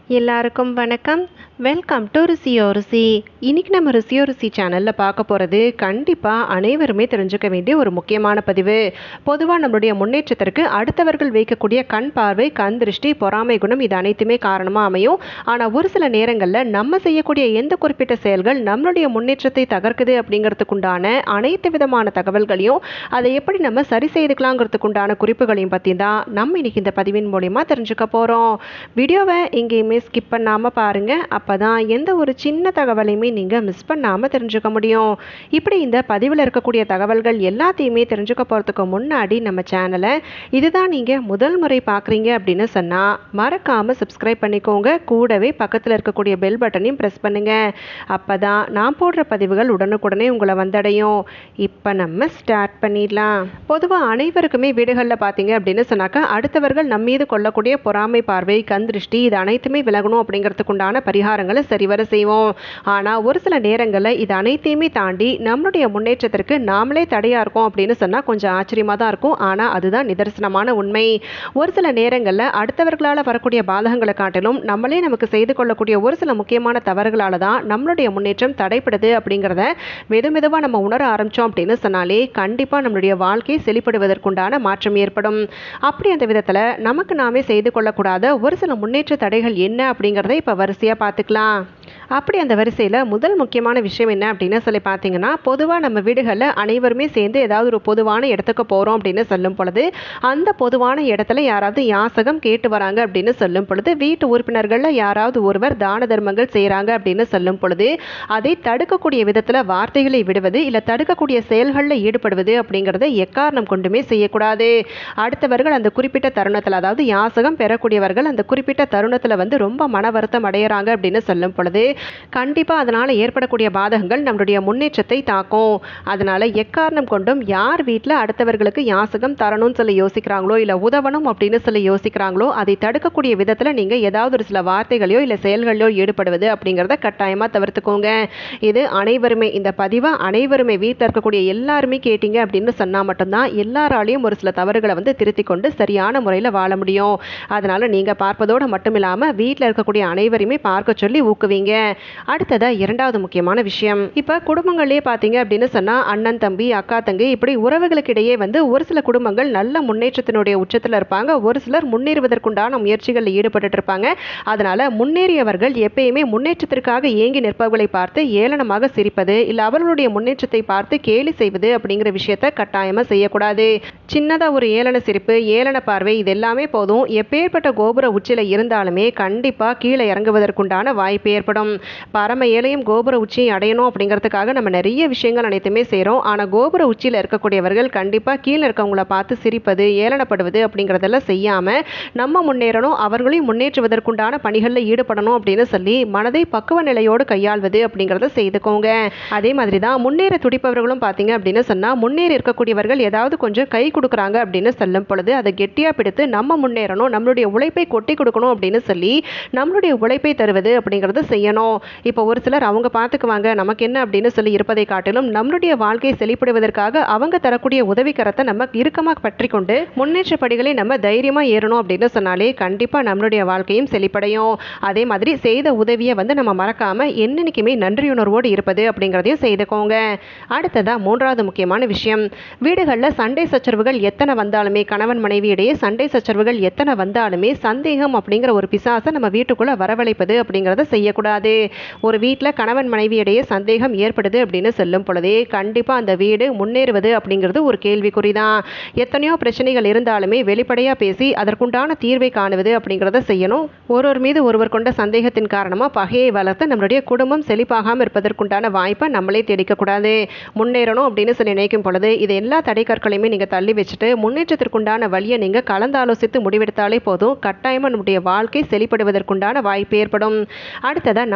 எல்லாருக்கும் வணக்கம் welcome to ருசியோ ருசி இன்னைக்கு நம்ம ருசியோ ருசி சேனலில் பார்க்க போகிறது கண்டிப்பாக அனைவருமே தெரிஞ்சுக்க வேண்டிய ஒரு முக்கியமான பதிவு பொதுவாக நம்மளுடைய முன்னேற்றத்திற்கு அடுத்தவர்கள் வைக்கக்கூடிய கண் பார்வை கண் திருஷ்டி பொறாமை குணம் இது அனைத்துமே காரணமாக அமையும் ஆனால் ஒரு சில நேரங்களில் நம்ம செய்யக்கூடிய எந்த குறிப்பிட்ட செயல்கள் நம்மளுடைய முன்னேற்றத்தை தகர்க்குது அப்படிங்கிறதுக்குண்டான அனைத்து விதமான தகவல்களையும் அதை எப்படி நம்ம சரி செய்துக்கலாங்கிறதுக்குண்டான குறிப்புகளையும் பற்றி தான் நம்ம இன்னைக்கு இந்த பதிவின் மூலிமா தெரிஞ்சுக்க போகிறோம் வீடியோவை எங்கேயுமே ஸ்கிப் பண்ணாமல் பாருங்கள் அப்போ தான் எந்த ஒரு சின்ன தகவலையுமே நீங்கள் மிஸ் பண்ணாமல் தெரிஞ்சுக்க முடியும் இப்படி இந்த பதிவில் இருக்கக்கூடிய தகவல்கள் எல்லாத்தையுமே தெரிஞ்சுக்க போகிறதுக்கு முன்னாடி நம்ம சேனலை இதுதான் நீங்கள் முதல் முறை பார்க்குறீங்க அப்படின்னு சொன்னால் மறக்காமல் சப்ஸ்கிரைப் பண்ணிக்கோங்க கூடவே பக்கத்தில் இருக்கக்கூடிய பெல் பட்டனையும் ப்ரெஸ் பண்ணுங்கள் அப்போ தான் நான் போடுற பதிவுகள் உடனுக்குடனே உங்களை வந்தடையும் இப்போ நம்ம ஸ்டார்ட் பண்ணிடலாம் பொதுவாக அனைவருக்குமே வீடுகளில் பார்த்தீங்க அப்படின்னு சொன்னாக்கா அடுத்தவர்கள் நம்ம மீது கொள்ளக்கூடிய பொறாமை பார்வை கண் திருஷ்டி இது அனைத்துமே விலகணும் அப்படிங்கிறதுக்குண்டான பரிகாரங்களை சரிவர செய்வோம் ஆனால் ஒரு சில நேரங்களில் இது அனைத்தையுமே தாண்டி நம்மளுடைய முன்னேற்றத்திற்கு நாமளே தடையாக இருக்கோம் அப்படின்னு சொன்னால் கொஞ்சம் ஆச்சரியமாக தான் இருக்கும் ஆனால் அதுதான் நிதர்சனமான உண்மை ஒரு சில நேரங்களில் அடுத்தவர்களால் வரக்கூடிய பாதகங்களை காட்டிலும் நம்மளே நமக்கு செய்து கொள்ளக்கூடிய ஒரு சில முக்கியமான தவறுகளால் தான் நம்மளுடைய முன்னேற்றம் தடைப்படுது அப்படிங்கிறத மெது மெதுவாக நம்ம உணர ஆரம்பித்தோம் அப்படின்னு சொன்னாலே கண்டிப்பாக நம்மளுடைய வாழ்க்கை செழிப்படுவதற்குண்டான மாற்றம் ஏற்படும் அப்படி அந்த விதத்தில் நமக்கு நாமே செய்து கொள்ளக்கூடாத ஒரு சில முன்னேற்ற தடைகள் என்ன அப்படிங்கிறத இப்போ வரிசையாக பார்த்துக்கலாம் அப்படி அந்த வரிசையில் முதல் முக்கியமான விஷயம் என்ன அப்படின்னு சொல்லி பார்த்தீங்கன்னா பொதுவாக நம்ம வீடுகளில் அனைவருமே சேர்ந்து ஏதாவது ஒரு பொதுவான இடத்துக்கு போகிறோம் அப்படின்னு சொல்லும் பொழுது அந்த பொதுவான இடத்துல யாராவது யாசகம் கேட்டு வராங்க அப்படின்னு சொல்லும் பொழுது வீட்டு உறுப்பினர்களில் யாராவது ஒருவர் தான தர்மங்கள் செய்கிறாங்க அப்படின்னு சொல்லும் பொழுது அதை தடுக்கக்கூடிய விதத்தில் வார்த்தைகளை விடுவது இல்லை தடுக்கக்கூடிய செயல்களில் ஈடுபடுவது அப்படிங்கிறத எக்காரணம் கொண்டுமே செய்யக்கூடாது அடுத்தவர்கள் அந்த குறிப்பிட்ட தருணத்தில் அதாவது யாசகம் பெறக்கூடியவர்கள் அந்த குறிப்பிட்ட தருணத்தில் வந்து ரொம்ப மன வருத்தம் அடையிறாங்க அப்படின்னு சொல்லும் பொழுது கண்டிப்பாக அதனால் ஏற்படக்கூடிய பாதகங்கள் நம்மளுடைய முன்னேற்றத்தை தாக்கும் அதனால் எக்காரணம் கொண்டும் யார் வீட்டில் அடுத்தவர்களுக்கு யாசகம் தரணும்னு சொல்லி யோசிக்கிறாங்களோ இல்லை உதவணும் அப்படின்னு சொல்லி யோசிக்கிறாங்களோ அதை தடுக்கக்கூடிய விதத்தில் நீங்கள் ஏதாவது ஒரு சில வார்த்தைகளையோ இல்லை செயல்களிலோ ஈடுபடுவது அப்படிங்கிறத கட்டாயமாக தவிர்த்துக்கோங்க இது அனைவருமே இந்த பதிவை அனைவருமே வீட்டில் இருக்கக்கூடிய எல்லாருமே கேட்டீங்க அப்படின்னு சொன்னால் மட்டும்தான் எல்லாராலையும் ஒரு சில தவறுகளை வந்து திருத்தி கொண்டு சரியான முறையில் வாழ முடியும் அதனால் நீங்கள் பார்ப்பதோடு மட்டும் இல்லாமல் வீட்டில் இருக்கக்கூடிய அனைவரையுமே பார்க்க சொல்லி ஊக்குவீங்க அடுத்ததாக இரண்டாவது முக்கியமான விஷயம் இப்போ குடும்பங்கள்லேயே பார்த்தீங்க அப்படின்னு சொன்னால் அண்ணன் தம்பி அக்கா தங்கி இப்படி உறவுகளுக்கிடையே வந்து ஒரு சில குடும்பங்கள் நல்ல முன்னேற்றத்தினுடைய உச்சத்தில் இருப்பாங்க ஒரு சிலர் முன்னேறுவதற்குண்டான முயற்சிகளில் ஈடுபட்டு இருப்பாங்க அதனால் முன்னேறியவர்கள் எப்பயுமே முன்னேற்றத்திற்காக ஏங்கி நிற்பவர்களை பார்த்து ஏளனமாக சிரிப்பது இல்லை அவர்களுடைய முன்னேற்றத்தை பார்த்து கேலி செய்வது அப்படிங்கிற விஷயத்த கட்டாயமாக செய்யக்கூடாது சின்னதாக ஒரு ஏளன சிரிப்பு ஏளன பார்வை இது எல்லாமே போதும் எப்பேற்பட்ட கோபுர உச்சியில் இருந்தாலுமே கண்டிப்பாக கீழே இறங்குவதற்குண்டான வாய்ப்பு ஏற்படும் பரம ஏழையும் கோபுர உச்சியை அடையணும் அப்படிங்கிறதுக்காக நம்ம நிறைய விஷயங்கள் அனைத்துமே செய்கிறோம் ஆனால் கோபுர உச்சியில் இருக்கக்கூடியவர்கள் கண்டிப்பாக கீழே இருக்கவங்கள பார்த்து சிரிப்பது ஏளனப்படுவது அப்படிங்கிறதெல்லாம் செய்யாமல் நம்ம முன்னேறணும் அவர்களையும் முன்னேற்றுவதற்குண்டான பணிகளில் ஈடுபடணும் அப்படின்னு சொல்லி மனதை பக்குவ நிலையோடு கையாள்வது அப்படிங்கிறத செய்துக்கோங்க அதே மாதிரி தான் முன்னேற துடிப்பவர்களும் பார்த்தீங்க அப்படின்னு சொன்னால் முன்னேறி இருக்கக்கூடியவர்கள் ஏதாவது கொஞ்சம் கை கொடுக்குறாங்க அப்படின்னு சொல்லும் பொழுது அதை கெட்டியாக பிடித்து நம்ம முன்னேறணும் நம்மளுடைய உழைப்பை கொட்டி கொடுக்கணும் அப்படின்னு சொல்லி நம்மளுடைய உழைப்பை தருவது அப்படிங்கிறத செய்யணும் இப்போ ஒரு சிலர் அவங்க பார்த்துக்குவாங்க நமக்கு என்ன அப்படின்னு சொல்லி இருப்பதை காட்டிலும் நம்மளுடைய வாழ்க்கை செழிப்படுவதற்காக அவங்க தரக்கூடிய உதவிக்கரத்தை நம்ம இறுக்கமாக பற்றி கொண்டு முன்னேற்ற படிகளை நம்ம தைரியமாக ஏறணும் அப்படின்னு சொன்னாலே கண்டிப்பாக நம்மளுடைய வாழ்க்கையும் செழிப்படையும் அதே மாதிரி செய்த உதவியை வந்து நம்ம மறக்காமல் என்னென்னைக்குமே நன்றியுணர்வோடு இருப்பது அப்படிங்கிறதையும் செய்துக்கோங்க அடுத்ததாக மூன்றாவது முக்கியமான விஷயம் வீடுகளில் சண்டை சச்சரவுகள் எத்தனை வந்தாலுமே கணவன் மனைவி இடையே சண்டை சச்சரவுகள் எத்தனை வந்தாலுமே சந்தேகம் அப்படிங்கிற ஒரு பிசாசை நம்ம வீட்டுக்குள்ளே வரவழைப்பது அப்படிங்கிறத செய்யக்கூடாது ஒரு வீட்டில் கணவன் மனைவி இடையே சந்தேகம் ஏற்படுது அப்படின்னு சொல்லும் பொழுதே கண்டிப்பாக அந்த வீடு முன்னேறுவது அப்படிங்கிறது ஒரு கேள்விக்குறி தான் எத்தனையோ பிரச்சனைகள் இருந்தாலுமே வெளிப்படையாக பேசி அதற்குண்டான தீர்வை காணுவது அப்படிங்கிறத செய்யணும் ஒருவர் மீது ஒருவர் கொண்ட சந்தேகத்தின் காரணமாக பகையை வளர்த்து நம்மளுடைய குடும்பம் செழிப்பாகாமல் இருப்பதற்குண்டான வாய்ப்பை நம்மளே தேடிக்கக்கூடாது முன்னேறணும் அப்படின்னு சொல்லி நினைக்கும் பொழுது இது எல்லா தடைக்கற்களையுமே நீங்கள் தள்ளி வச்சுட்டு முன்னேற்றத்திற்குண்டான வழியை நீங்கள் கலந்தாலோசித்து முடிவெடுத்தாலே போதும் கட்டாயமாக நம்முடைய வாழ்க்கை செழிப்படுவதற்குண்டான வாய்ப்பு ஏற்படும் அடுத்ததாக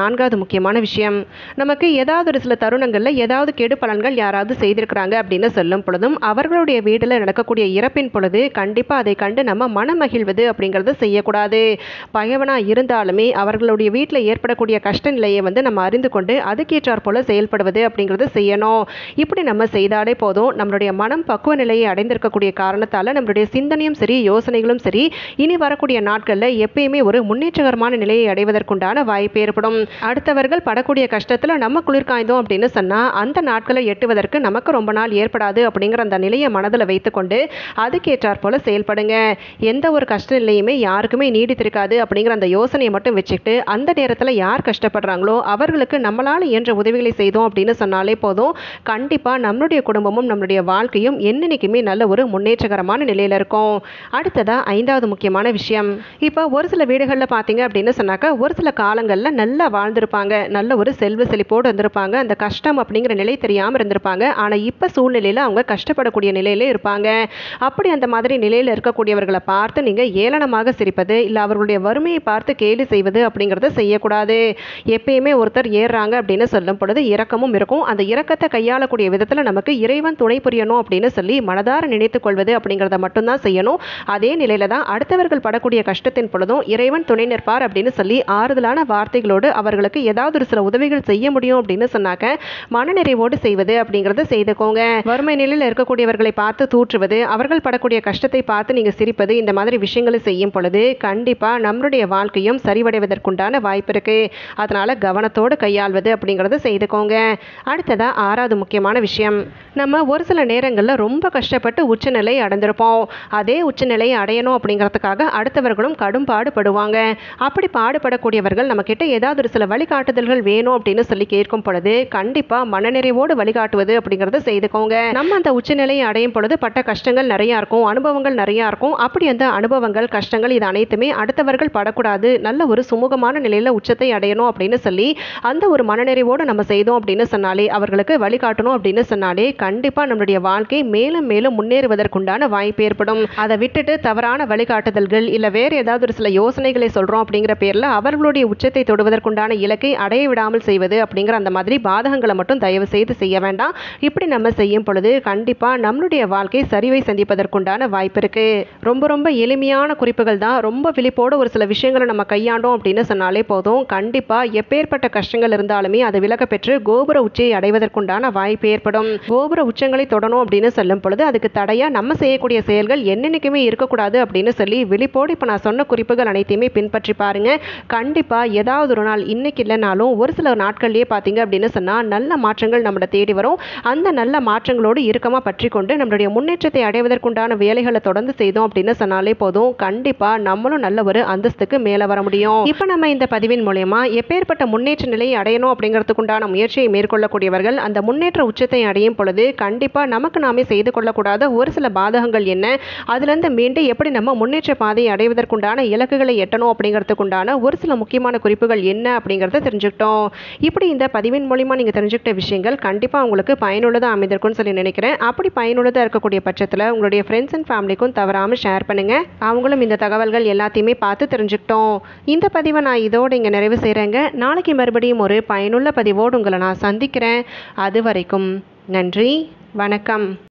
நான்காவது முக்கியமான விஷயம் நமக்கு ஏதாவது ஒரு சில தருணங்களில் ஏதாவது கெடு பலன்கள் யாராவது செய்திருக்கிறாங்க அப்படின்னு சொல்லும் பொழுதும் அவர்களுடைய வீட்டில் நடக்கக்கூடிய இறப்பின் பொழுது கண்டிப்பாக அதை கண்டு நம்ம மனமகிழ்வது அப்படிங்கிறத செய்யக்கூடாது பகைவனாக இருந்தாலுமே அவர்களுடைய வீட்டில் ஏற்படக்கூடிய கஷ்ட நிலையை வந்து நம்ம அறிந்து கொண்டு அதுக்கேற்றாற் போல செயல்படுவது அப்படிங்கிறத செய்யணும் இப்படி நம்ம செய்தாலே போதும் நம்மளுடைய மனம் பக்குவ நிலையை அடைந்திருக்கக்கூடிய காரணத்தால் நம்மளுடைய சிந்தனையும் சரி யோசனைகளும் சரி இனி வரக்கூடிய நாட்களில் எப்பயுமே ஒரு முன்னேற்றகரமான நிலையை அடைவதற்குண்டான வாய்ப்பு ஏற்படும் அடுத்தவர்கள் படக்கூடிய கஷ்டத்தில் நம்ம குளிர் காய்ந்தோம் அப்படின்னு சொன்னால் அந்த நாட்களை எட்டுவதற்கு நமக்கு ரொம்ப நாள் ஏற்படாது அப்படிங்கிற அந்த நிலையை மனதில் வைத்துக்கொண்டு அதுக்கேற்றாற் போல செயல்படுங்க எந்த ஒரு கஷ்ட நிலையுமே யாருக்குமே நீடித்திருக்காது அப்படிங்கிற அந்த யோசனையை மட்டும் வச்சுக்கிட்டு அந்த நேரத்தில் யார் கஷ்டப்படுறாங்களோ அவர்களுக்கு நம்மளால் இயன்ற உதவிகளை செய்தோம் அப்படின்னு சொன்னாலே போதும் கண்டிப்பாக நம்மளுடைய குடும்பமும் நம்மளுடைய வாழ்க்கையும் என்னென்னைக்குமே நல்ல ஒரு முன்னேற்றகரமான நிலையில் இருக்கும் அடுத்ததாக ஐந்தாவது முக்கியமான விஷயம் இப்போ ஒரு சில வீடுகளில் பார்த்தீங்க அப்படின்னு சொன்னாக்கா ஒரு சில காலங்களில் நல்லா வாழ்ந்திருப்பாங்க நல்ல ஒரு செல்வ செழிப்போடு இருந்திருப்பாங்க அந்த கஷ்டம் அப்படிங்கிற நிலை தெரியாமல் இருந்திருப்பாங்க ஆனால் இப்போ சூழ்நிலையில் அவங்க கஷ்டப்படக்கூடிய நிலையில இருப்பாங்க அப்படி அந்த மாதிரி நிலையில் இருக்கக்கூடியவர்களை பார்த்து நீங்கள் ஏளனமாக சிரிப்பது இல்லை அவர்களுடைய வறுமையை பார்த்து கேலி செய்வது அப்படிங்கிறத செய்யக்கூடாது எப்பயுமே ஒருத்தர் ஏறுறாங்க அப்படின்னு சொல்லும் பொழுது இரக்கமும் இருக்கும் அந்த இரக்கத்தை கையாளக்கூடிய விதத்தில் நமக்கு இறைவன் துணை புரியணும் அப்படின்னு சொல்லி மனதார நினைத்துக் கொள்வது அப்படிங்கிறத மட்டும்தான் செய்யணும் அதே நிலையில தான் அடுத்தவர்கள் படக்கூடிய கஷ்டத்தின் பொழுதும் இறைவன் துணை நிற்பார் அப்படின்னு சொல்லி ஆறுதலான வார்த்தைகளோடு அவர்களுக்கு ஏதாவது ஒரு சில உதவிகள் செய்ய முடியும் அப்படின்னு சொன்னாக்க மனநிறைவோடு செய்வது அப்படிங்கிறத செய்துக்கோங்க வறுமை நிலையில் இருக்கக்கூடியவர்களை பார்த்து தூற்றுவது அவர்கள் படக்கூடிய கஷ்டத்தை பார்த்து நீங்கள் சிரிப்பது இந்த மாதிரி விஷயங்களை செய்யும் பொழுது கண்டிப்பாக நம்மளுடைய வாழ்க்கையும் சரிவடைவதற்குண்டான வாய்ப்பு இருக்கு அதனால கவனத்தோடு கையாள்வது அப்படிங்கிறத செய்துக்கோங்க அடுத்ததா ஆறாவது முக்கியமான விஷயம் நம்ம ஒரு சில நேரங்களில் ரொம்ப கஷ்டப்பட்டு உச்சநிலை அடைந்திருப்போம் அதே உச்சநிலையை அடையணும் அப்படிங்கிறதுக்காக அடுத்தவர்களும் கடும் பாடுபடுவாங்க அப்படி பாடுபடக்கூடியவர்கள் நம்ம கிட்ட ஏதாவது ஒரு சில வழிகாட்டுதல்கள் வேணும் அப்படின்னு சொல்லி கேட்கும் பொழுது கண்டிப்பா மனநிறைவோடு வழிகாட்டுவது அப்படிங்கறத செய்துக்கோங்க நம்ம அந்த உச்சநிலையை அடையும் பொழுது பட்ட கஷ்டங்கள் நிறைய இருக்கும் அனுபவங்கள் நிறைய இருக்கும் அப்படி அந்த அனுபவங்கள் கஷ்டங்கள் இது அனைத்துமே அடுத்தவர்கள் படக்கூடாது நல்ல ஒரு சுமூகமான நிலையில உச்சத்தை அடையணும் அப்படின்னு சொல்லி அந்த ஒரு மனநிறைவோடு நம்ம செய்தோம் அப்படின்னு சொன்னாலே அவர்களுக்கு வழிகாட்டணும் அப்படின்னு சொன்னாலே கண்டிப்பா நம்மளுடைய வாழ்க்கை மேலும் மேலும் முன்னேறுவதற்குண்டான வாய்ப்பு ஏற்படும் அதை விட்டுட்டு தவறான வழிகாட்டுதல்கள் இல்ல வேற ஏதாவது ஒரு சில யோசனைகளை சொல்றோம் அப்படிங்கிற பேர்ல அவர்களுடைய உச்சத்தை தொடுவதற்குண்டான இலக்கை அடைய விடாமல் செய்வது அப்படிங்கிற அந்த மாதிரி பாதகங்களை மட்டும் தயவு செய்து செய்ய வேண்டாம் இப்படி நம்ம செய்யும் பொழுது கண்டிப்பா நம்மளுடைய வாழ்க்கை சரிவை சந்திப்பதற்குண்டான வாய்ப்பு இருக்கு ரொம்ப ரொம்ப எளிமையான குறிப்புகள் தான் ரொம்ப விழிப்போடு ஒரு சில விஷயங்களை நம்ம கையாண்டோம் அப்படின்னு சொன்னாலே போதும் கண்டிப்பா எப்பேற்பட்ட கஷ்டங்கள் இருந்தாலுமே அதை விலக பெற்று கோபுர உச்சியை அடைவதற்குண்டான வாய்ப்பு ஏற்படும் கோபுர உச்சங்களை தொடணும் அப்படின்னு சொல்லும் பொழுது அதுக்கு தடையா நம்ம செய்யக்கூடிய செயல்கள் என்னென்னைக்குமே இருக்கக்கூடாது அப்படின்னு சொல்லி விழிப்போடு இப்போ நான் சொன்ன குறிப்புகள் அனைத்தையுமே பின்பற்றி பாருங்க கண்டிப்பா ஏதாவது ஒரு நாள் இன்னைக்கு இல்லைனாலும் ஒரு சில நாட்கள்லயே பார்த்தீங்க அப்படின்னு சொன்னா நல்ல மாற்றங்கள் நம்மளை தேடி வரும் அந்த நல்ல மாற்றங்களோடு இறுக்கமா பற்றி கொண்டு நம்மளுடைய முன்னேற்றத்தை அடைவதற்குண்டான வேலைகளை தொடர்ந்து செய்தோம் அப்படின்னு சொன்னாலே போதும் கண்டிப்பா நம்மளும் நல்ல ஒரு அந்தஸ்துக்கு மேலே வர முடியும் இப்போ நம்ம இந்த பதிவின் மூலயமா எப்பேற்பட்ட முன்னேற்ற நிலையை அடையணும் அப்படிங்கிறதுக்குண்டான முயற்சியை மேற்கொள்ளக்கூடியவர்கள் அந்த முன்னேற்ற உச்சத்தை அடையும் பொழுது கண்டிப்பா நமக்கு நாமே செய்து கொள்ளக்கூடாத ஒரு சில பாதகங்கள் என்ன அதுலேருந்து மீண்டு எப்படி நம்ம முன்னேற்ற பாதையை அடைவதற்குண்டான இலக்குகளை எட்டணும் அப்படிங்கிறதுக்குண்டான ஒரு சில முக்கியமான குறிப்புகள் என்ன அப்படிங்கிறத தெரிஞ்சுக்கிட்டோம் இப்படி இந்த பதிவின் மூலிமா நீங்கள் தெரிஞ்சுக்கிட்ட விஷயங்கள் கண்டிப்பாக உங்களுக்கு பயனுள்ளதாக அமைந்திருக்கும்னு சொல்லி நினைக்கிறேன் அப்படி பயனுள்ளதாக இருக்கக்கூடிய பட்சத்தில் உங்களுடைய ஃப்ரெண்ட்ஸ் அண்ட் ஃபேமிலிக்கும் தவறாமல் ஷேர் பண்ணுங்கள் அவங்களும் இந்த தகவல்கள் எல்லாத்தையுமே பார்த்து தெரிஞ்சுக்கிட்டோம் இந்த பதிவை நான் இதோடு இங்கே நிறைவு செய்கிறேங்க நாளைக்கு மறுபடியும் ஒரு பயனுள்ள பதிவோடு உங்களை நான் சந்திக்கிறேன் அது வரைக்கும் நன்றி வணக்கம்